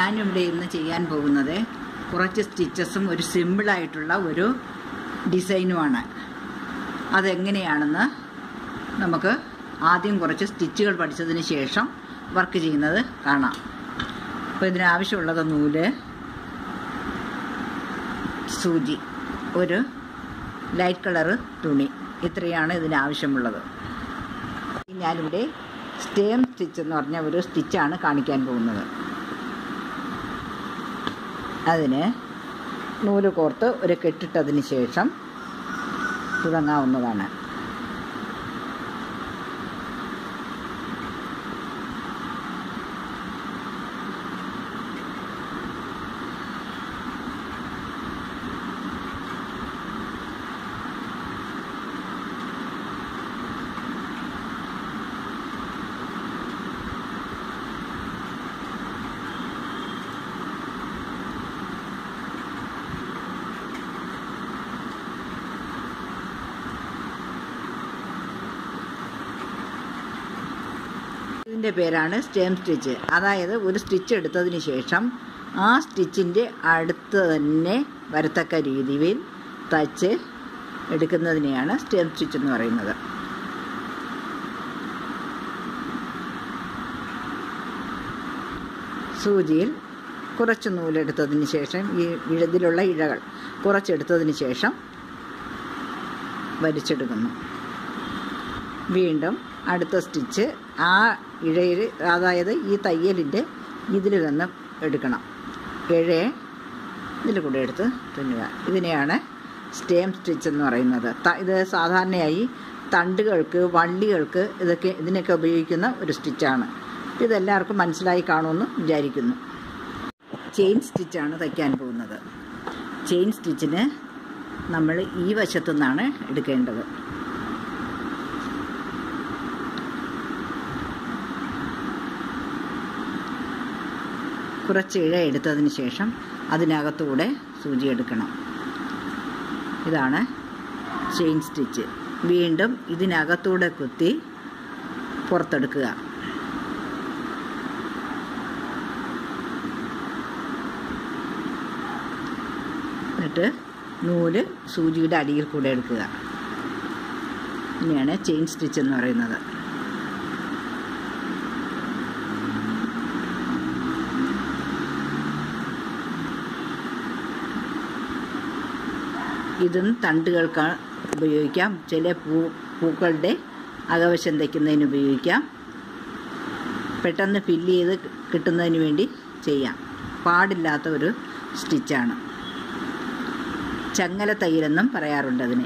ഞാനിവിടെ ഇന്ന് ചെയ്യാൻ പോകുന്നത് കുറച്ച് സ്റ്റിച്ചസും ഒരു സിമ്പിളായിട്ടുള്ള ഒരു ഡിസൈനുമാണ് അതെങ്ങനെയാണെന്ന് നമുക്ക് ആദ്യം കുറച്ച് സ്റ്റിച്ചുകൾ പഠിച്ചതിന് ശേഷം വർക്ക് ചെയ്യുന്നത് കാണാം അപ്പോൾ ഇതിനാവശ്യമുള്ളത് നൂല് സൂചി ഒരു ലൈറ്റ് കളറ് തുണി ഇത്രയാണ് ഇതിനാവശ്യമുള്ളത് ഞാനിവിടെ സ്റ്റേം സ്റ്റിച്ച് എന്ന് പറഞ്ഞ ഒരു സ്റ്റിച്ചാണ് കാണിക്കാൻ പോകുന്നത് അതിന് നൂല് കോർത്ത് ഒരു കെട്ടിട്ടതിന് ശേഷം തുടങ്ങാവുന്നതാണ് ഇതിൻ്റെ പേരാണ് സ്റ്റേം സ്റ്റിച്ച് അതായത് ഒരു സ്റ്റിച്ച് എടുത്തതിന് ശേഷം ആ സ്റ്റിച്ചിൻ്റെ അടുത്ത് തന്നെ വരത്തക്ക രീതിയിൽ തച്ച് എടുക്കുന്നതിനെയാണ് സ്റ്റേം സ്റ്റിച്ച് എന്ന് പറയുന്നത് സൂചിയിൽ കുറച്ച് നൂലെടുത്തതിന് ശേഷം ഈ ഇതിലുള്ള ഇഴകൾ കുറച്ചെടുത്തതിന് ശേഷം വലിച്ചെടുക്കുന്നു വീണ്ടും അടുത്ത സ്റ്റിച്ച് ആ ഇഴയിൽ അതായത് ഈ തയ്യലിൻ്റെ ഇതിൽ നിന്ന് എടുക്കണം ഇഴയെ ഇതിൽ കൂടെ എടുത്ത് തുന്നുക ഇതിനെയാണ് സ്റ്റേം സ്റ്റിച്ച് എന്ന് പറയുന്നത് ഇത് സാധാരണയായി തണ്ടുകൾക്ക് വള്ളികൾക്ക് ഇതൊക്കെ ഇതിനൊക്കെ ഉപയോഗിക്കുന്ന ഒരു സ്റ്റിച്ചാണ് ഇതെല്ലാവർക്കും മനസ്സിലായി കാണുമെന്ന് വിചാരിക്കുന്നു ചെയിൻ സ്റ്റിച്ചാണ് തയ്ക്കാൻ പോകുന്നത് ചെയിൻ സ്റ്റിച്ചിന് നമ്മൾ ഈ വശത്തു നിന്നാണ് എടുക്കേണ്ടത് കുറച്ച് ഇഴ എടുത്തതിന് ശേഷം അതിനകത്തൂടെ സൂചി എടുക്കണം ഇതാണ് ചെയിൻ സ്റ്റിച്ച് വീണ്ടും ഇതിനകത്തൂടെ കുത്തി പുറത്തെടുക്കുക എന്നിട്ട് നൂല് സൂചിയുടെ അടിയിൽ കൂടെ എടുക്കുക ഇങ്ങനെയാണ് ചെയിൻ സ്റ്റിച്ച് എന്ന് പറയുന്നത് ഇതും തണ്ടുകൾക്ക് ഉപയോഗിക്കാം ചില പൂ പൂക്കളുടെ അകവശം തയ്ക്കുന്നതിന് ഉപയോഗിക്കാം പെട്ടെന്ന് ഫില്ല് ചെയ്ത് കിട്ടുന്നതിന് വേണ്ടി ചെയ്യാം പാടില്ലാത്ത ഒരു സ്റ്റിച്ചാണ് ചങ്ങല തയ്യലെന്നും പറയാറുണ്ട് അതിനെ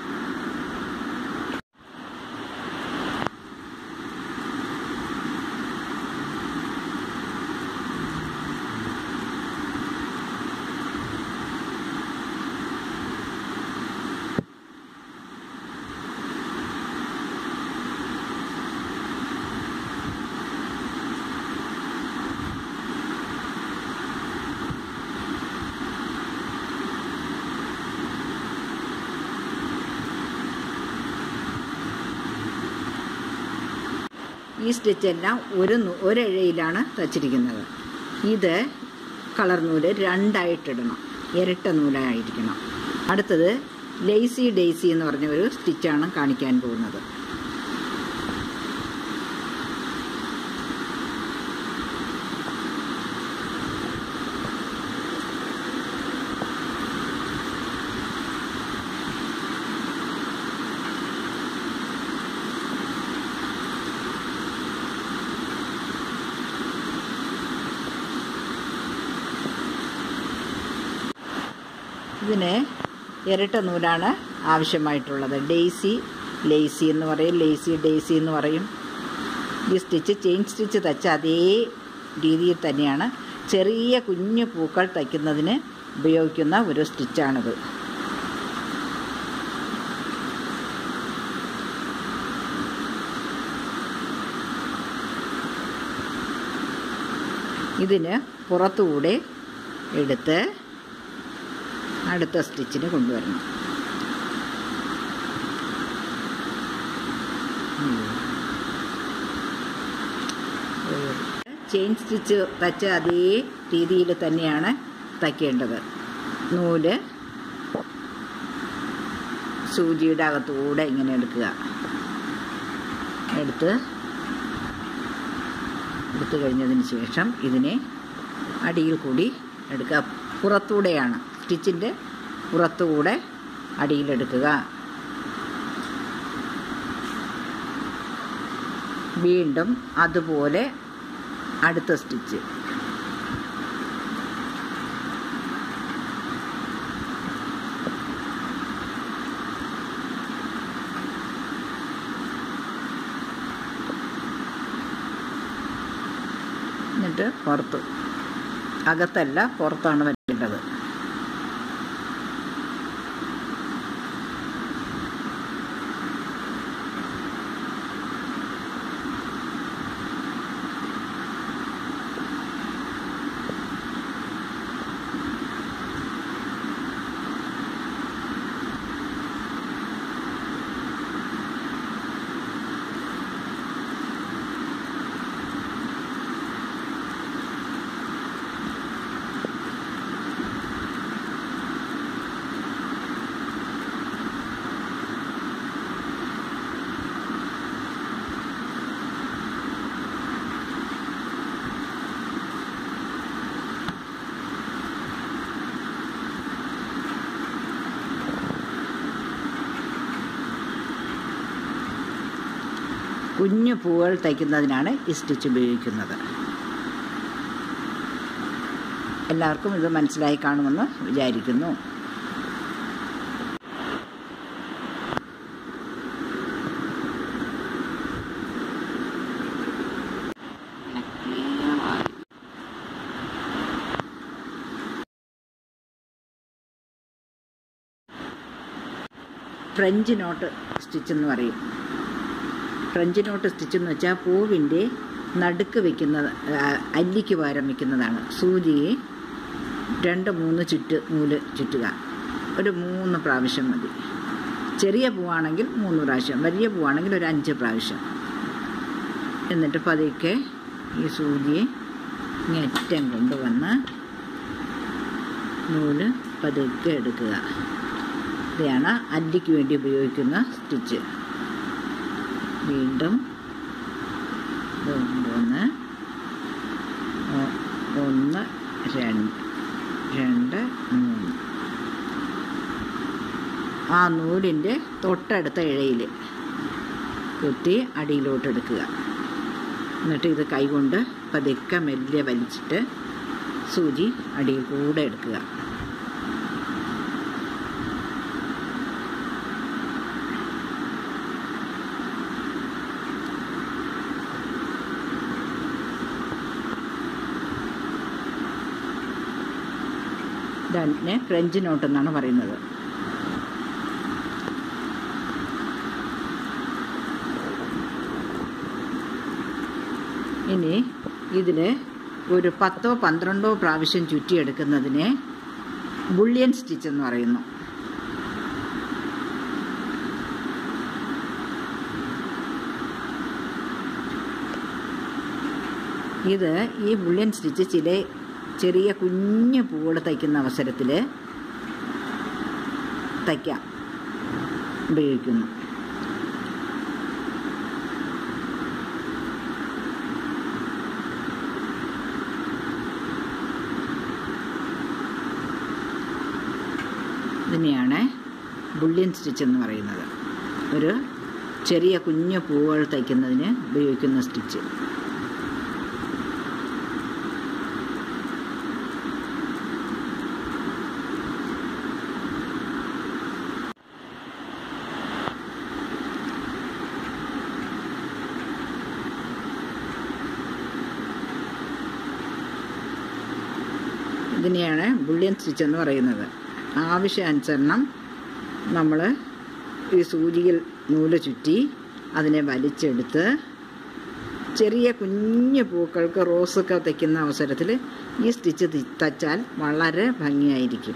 ഈ സ്റ്റിച്ചെല്ലാം ഒരു ഒരിഴയിലാണ് തച്ചിരിക്കുന്നത് ഇത് കളർ നൂല് രണ്ടായിട്ടിടണം ഇരട്ട നൂലായിരിക്കണം അടുത്തത് ലേസി ഡേസി എന്ന് പറഞ്ഞ ഒരു സ്റ്റിച്ചാണ് കാണിക്കാൻ പോകുന്നത് ഇതിന് ഇരട്ട നൂലാണ് ആവശ്യമായിട്ടുള്ളത് ഡെയ്സി ലേസി എന്ന് പറയും ലേസി ഡെയ്സി എന്ന് പറയും ഈ സ്റ്റിച്ച് ചെയിൻ സ്റ്റിച്ച് തച്ച അതേ രീതിയിൽ തന്നെയാണ് ചെറിയ കുഞ്ഞു പൂക്കൾ തയ്ക്കുന്നതിന് ഉപയോഗിക്കുന്ന ഒരു സ്റ്റിച്ചാണിത് ഇതിന് പുറത്തുകൂടെ എടുത്ത് അടുത്ത സ്റ്റിച്ചിന് കൊണ്ടുവരണം ചെയിൻ സ്റ്റിച്ച് തച്ച അതേ രീതിയിൽ തന്നെയാണ് തയ്ക്കേണ്ടത് നൂല് സൂചിയുടെ അകത്തൂടെ ഇങ്ങനെ എടുക്കുക എടുത്ത് എടുത്തു കഴിഞ്ഞതിന് ശേഷം ഇതിനെ അടിയിൽ കൂടി എടുക്കുക പുറത്തൂടെയാണ് സ്റ്റിച്ചിൻ്റെ പുറത്തുകൂടെ അടിയിലെടുക്കുക വീണ്ടും അതുപോലെ അടുത്ത സ്റ്റിച്ച് എന്നിട്ട് പുറത്ത് അകത്തല്ല പുറത്താണ് വരേണ്ടത് കുഞ്ഞു പൂവുകൾ തയ്ക്കുന്നതിനാണ് ഈ സ്റ്റിച്ച് ഉപയോഗിക്കുന്നത് എല്ലാവർക്കും ഇത് മനസ്സിലായി കാണുമെന്ന് വിചാരിക്കുന്നു ഫ്രഞ്ച് നോട്ട് സ്റ്റിച്ച് എന്ന് പറയും ഫ്രഞ്ച് നോട്ട് സ്റ്റിച്ച് എന്ന് വെച്ചാൽ പൂവിൻ്റെ നടുക്ക് വെക്കുന്നത് ആ, അല്ലിക്ക് പകരം വെക്കുന്നതാണ് സൂചിയെ രണ്ട് മൂന്ന് ചുറ്റ് നൂല് ചുറ്റുക ഒരു മൂന്ന് പ്രാവശ്യം മതി ചെറിയ പൂവാണെങ്കിൽ മൂന്ന് പ്രാവശ്യം വലിയ പൂവാണെങ്കിൽ ഒരു അഞ്ച് പ്രാവശ്യം എന്നിട്ട് പതുക്കെ ഈ സൂചിയെ ഇങ്ങറ്റം കൊണ്ടുവന്ന് നൂല് പതുക്കെ എടുക്കുക ഇതാണ് അല്ലിക്ക് വേണ്ടി ഉപയോഗിക്കുന്ന സ്റ്റിച്ച് വീണ്ടും ഇത് കൊണ്ടുവന്ന് ഒ- ഒന്ന് രണ്ട് രണ്ട് മൂന്ന് ആ നൂലിൻ്റെ തൊട്ടടുത്ത ഇഴയിൽ കുത്തി അടിയിലോട്ട് എടുക്കുക എന്നിട്ട് ഇത് കൈകൊണ്ട് പതുക്കെ മെല്ലെ വലിച്ചിട്ട് സൂചി അടിയിൽ കൂടെ എടുക്കുക ഇതിനെ ഫ്രഞ്ച് നോട്ട് എന്നാണ് പറയുന്നത് ഇനി ഇതിൽ ഒരു പത്തോ പന്ത്രണ്ടോ പ്രാവശ്യം ചുറ്റിയെടുക്കുന്നതിനെ ബുള്ളിയൻ സ്റ്റിച്ച് എന്ന് പറയുന്നു ഇത് ഈ ബുള്ളിയൻ സ്റ്റിച്ച് ചില ചെറിയ കുഞ്ഞു പൂവുകൾ തയ്ക്കുന്ന അവസരത്തിൽ തയ്ക്കാം ഉപയോഗിക്കുന്നു ഇതിനെയാണ് ബുള്ളിയൻ സ്റ്റിച്ച് എന്ന് പറയുന്നത് ഒരു ചെറിയ കുഞ്ഞു പൂവുകൾ തയ്ക്കുന്നതിന് ഉപയോഗിക്കുന്ന സ്റ്റിച്ച് ഇതിനെയാണ് ബുള്ളിയൻ സ്റ്റിച്ച് എന്ന് പറയുന്നത് ആവശ്യാനുസരണം നമ്മൾ ഈ സൂചിയിൽ നൂല് ചുറ്റി അതിനെ വലിച്ചെടുത്ത് ചെറിയ കുഞ്ഞു പൂക്കൾക്ക് റോസൊക്കെ തയ്ക്കുന്ന അവസരത്തിൽ ഈ സ്റ്റിച്ച് തി- തച്ചാൽ വളരെ ഭംഗിയായിരിക്കും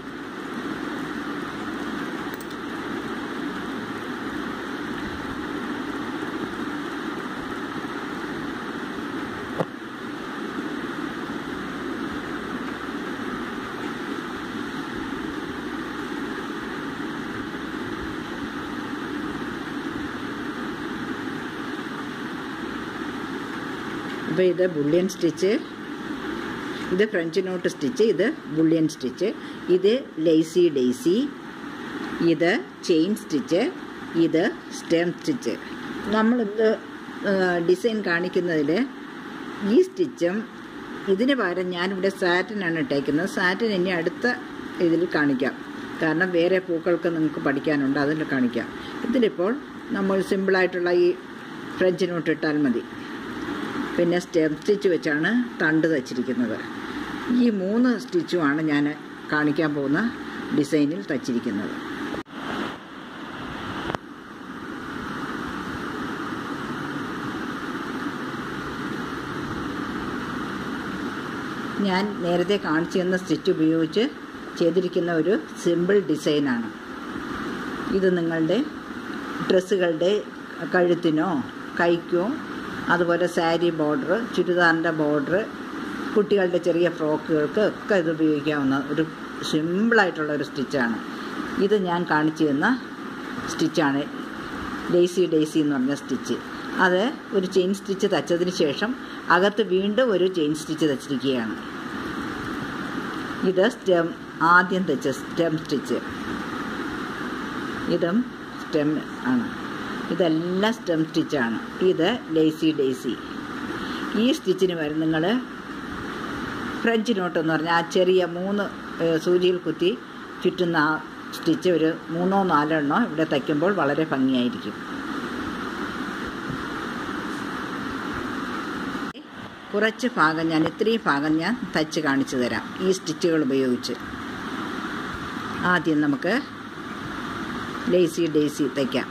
അപ്പോൾ ഇത് ബുള്ളിയൻ സ്റ്റിച്ച് ഇത് ഫ്രഞ്ച് നോട്ട് സ്റ്റിച്ച് ഇത് ബുള്ളിയൻ സ്റ്റിച്ച് ഇത് ലേസി ഡേസി ഇത് ചെയിൻ സ്റ്റിച്ച് ഇത് സ്റ്റെം സ്റ്റിച്ച് നമ്മളിത് ഡിസൈൻ കാണിക്കുന്നതിൽ ഈ സ്റ്റിച്ചും ഇതിന് പകരം ഞാനിവിടെ സാറ്റിനാണ് ഇട്ടേക്കുന്നത് സാറ്റിൻ ഇനി അടുത്ത ഇതിൽ കാണിക്കാം കാരണം വേറെ പൂക്കൾക്ക് നിങ്ങൾക്ക് പഠിക്കാനുണ്ട് അതിൽ കാണിക്കാം ഇതിലിപ്പോൾ നമ്മൾ സിമ്പിളായിട്ടുള്ള ഈ ഫ്രഞ്ച് നോട്ട് ഇട്ടാൽ മതി പിന്നെ സ്റ്റെം സ്റ്റിച്ച് വെച്ചാണ് തണ്ട് തച്ചിരിക്കുന്നത് ഈ മൂന്ന് സ്റ്റിച്ചുമാണ് ഞാൻ കാണിക്കാൻ പോകുന്ന ഡിസൈനിൽ തച്ചിരിക്കുന്നത് ഞാൻ നേരത്തെ കാണിച്ചു തന്ന സ്റ്റിച്ച് ഉപയോഗിച്ച് ചെയ്തിരിക്കുന്ന ഒരു സിമ്പിൾ ഡിസൈനാണ് ഇത് നിങ്ങളുടെ ഡ്രസ്സുകളുടെ കഴുത്തിനോ കൈക്കോ അതുപോലെ സാരി ബോർഡർ ചുരിദാറിൻ്റെ ബോർഡർ കുട്ടികളുടെ ചെറിയ ഫ്രോക്കുകൾക്ക് ഒക്കെ ഇത് ഉപയോഗിക്കാവുന്ന ഒരു സിമ്പിളായിട്ടുള്ള ഒരു സ്റ്റിച്ചാണ് ഇത് ഞാൻ കാണിച്ചു തന്ന സ്റ്റിച്ചാണ് ഡേസി ഡേസി എന്ന് പറഞ്ഞ സ്റ്റിച്ച് അത് ഒരു ചെയിൻ സ്റ്റിച്ച് തച്ചതിന് ശേഷം അകത്ത് വീണ്ടും ഒരു ചെയിൻ സ്റ്റിച്ച് തച്ചിരിക്കുകയാണ് ഇത് സ്റ്റെം ആദ്യം തച്ച സ്റ്റെം സ്റ്റിച്ച് ഇതും സ്റ്റെം ആണ് ഇതെല്ലാം സ്റ്റെം സ്റ്റിച്ചാണ് ഇത് ലേസി ഡേസി ഈ സ്റ്റിച്ചിന് വരും നിങ്ങൾ ഫ്രഞ്ച് നോട്ട് എന്ന് പറഞ്ഞാൽ ആ ചെറിയ മൂന്ന് സൂചിയിൽ കുത്തി ചുറ്റുന്ന ആ സ്റ്റിച്ച് ഒരു മൂന്നോ നാലോ എണ്ണോ ഇവിടെ തയ്ക്കുമ്പോൾ വളരെ ഭംഗിയായിരിക്കും കുറച്ച് ഭാഗം ഞാൻ ഇത്രയും ഭാഗം ഞാൻ തച്ച് കാണിച്ചു തരാം ഈ സ്റ്റിച്ചുകൾ ഉപയോഗിച്ച് ആദ്യം നമുക്ക് ലേസി ഡേസി തയ്ക്കാം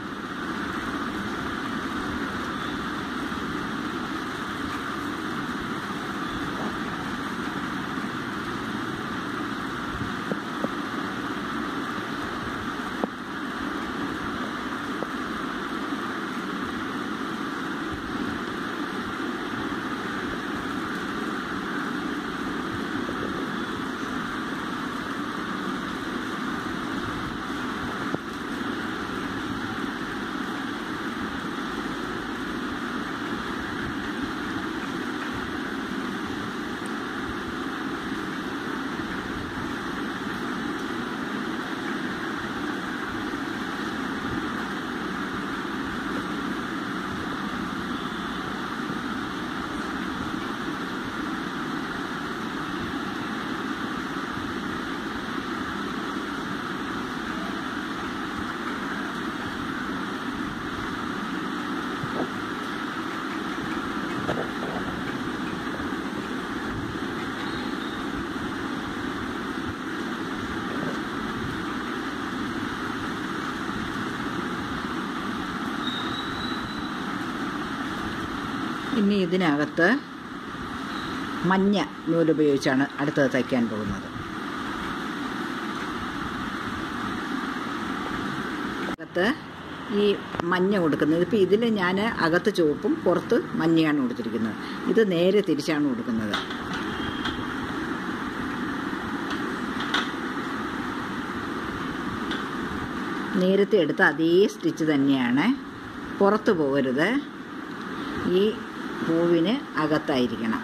ഇനി ഇതിനകത്ത് മഞ്ഞ നൂലുപയോഗിച്ചാണ് അടുത്തത് തയ്ക്കാൻ പോകുന്നത് അകത്ത് ഈ മഞ്ഞ കൊടുക്കുന്നത് ഇപ്പോൾ ഇതിൽ ഞാൻ അകത്ത് ചുവപ്പും പുറത്ത് മഞ്ഞയാണ് കൊടുത്തിരിക്കുന്നത് ഇത് നേരെ തിരിച്ചാണ് കൊടുക്കുന്നത് നേരത്തെ എടുത്ത അതേ സ്റ്റിച്ച് തന്നെയാണ് പുറത്ത് പോകരുത് ഈ പൂവിന് അകത്തായിരിക്കണം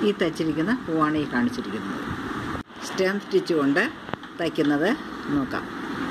ഈ തയ്ച്ചിരിക്കുന്ന പൂവാണ് ഈ കാണിച്ചിരിക്കുന്നത് സ്റ്റെം സ്റ്റിച്ച് കൊണ്ട് തയ്ക്കുന്നത് നോക്കാം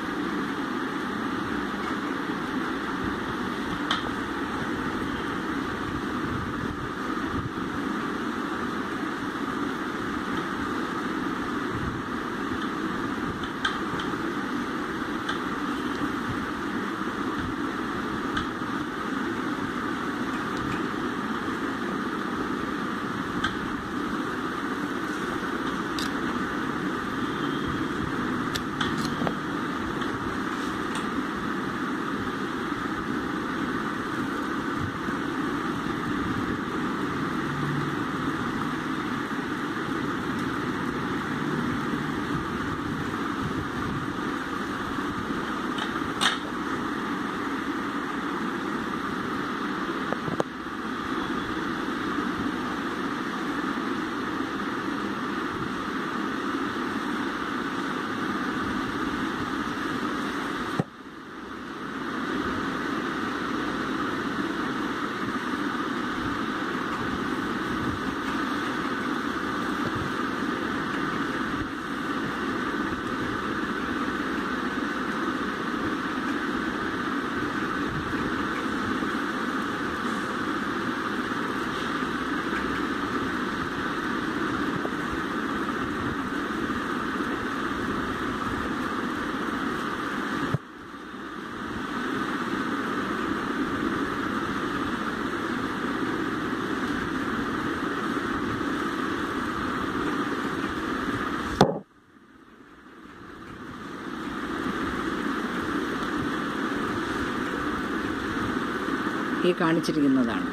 ഈ കാണിച്ചിരിക്കുന്നതാണ്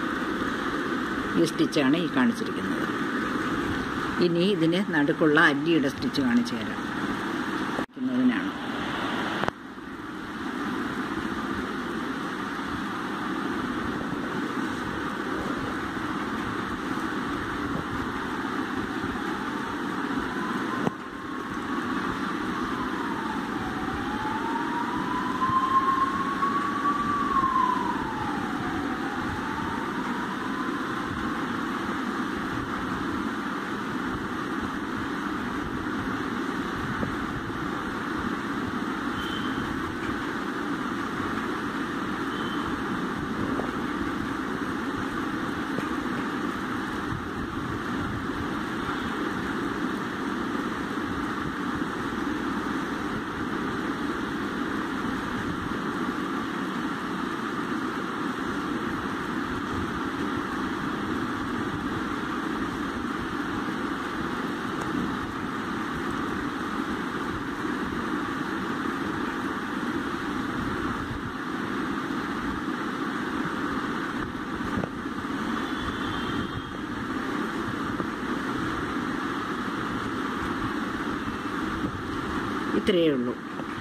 ഈ സ്റ്റിച്ചാണ് ഈ കാണിച്ചിരിക്കുന്നത് ഇനി ഇതിന് നടുക്കുള്ള അല്ലിയുടെ സ്റ്റിച്ച് കാണിച്ചു തരാം ാണ് ഇത്രയേ ഉള്ളൂ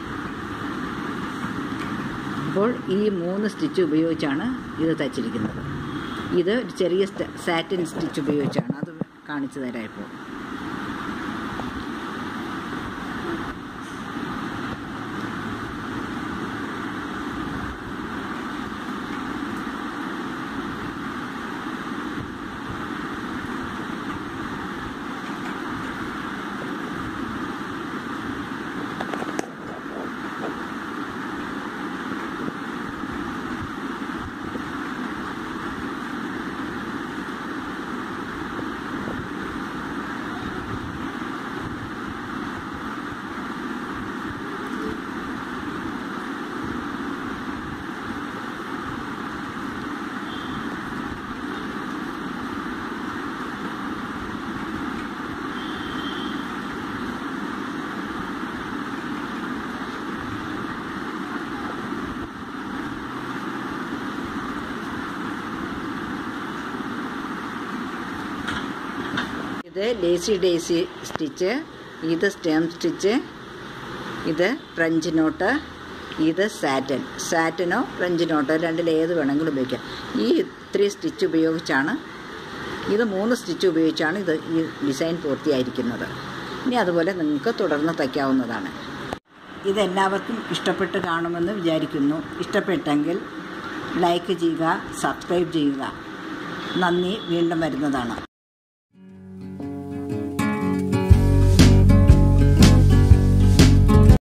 അപ്പോൾ ഈ മൂന്ന് സ്റ്റിച്ച് ഉപയോഗിച്ചാണ് ഇത് തയ്ച്ചിരിക്കുന്നത് ഇത് ഒരു ചെറിയ സാറ്റിൻ സ്റ്റിച്ച് ഉപയോഗിച്ചാണ് അത് കാണിച്ചു തരാം ഇപ്പോൾ ഇത് ലേസി ഡേസി സ്റ്റിച്ച് ഇത് സ്റ്റെം സ്റ്റിച്ച് ഇത് ഫ്രഞ്ച് നോട്ട് ഇത് സാറ്റൻ സാറ്റനോ ഫ്രഞ്ച് നോട്ടോ രണ്ടിൽ ഏത് വേണമെങ്കിലും ഉപയോഗിക്കാം ഈ ഇത്രയും സ്റ്റിച്ച് ഉപയോഗിച്ചാണ് ഇത് മൂന്ന് സ്റ്റിച്ച് ഉപയോഗിച്ചാണ് ഇത് ഈ ഡിസൈൻ പൂർത്തിയായിരിക്കുന്നത് ഇനി അതുപോലെ നിങ്ങൾക്ക് തുടർന്ന് തയ്ക്കാവുന്നതാണ് ഇതെല്ലാവർക്കും ഇഷ്ടപ്പെട്ട് കാണുമെന്ന് വിചാരിക്കുന്നു ഇഷ്ടപ്പെട്ടെങ്കിൽ ലൈക്ക് ചെയ്യുക സബ്സ്ക്രൈബ് ചെയ്യുക നന്ദി വീണ്ടും വരുന്നതാണ്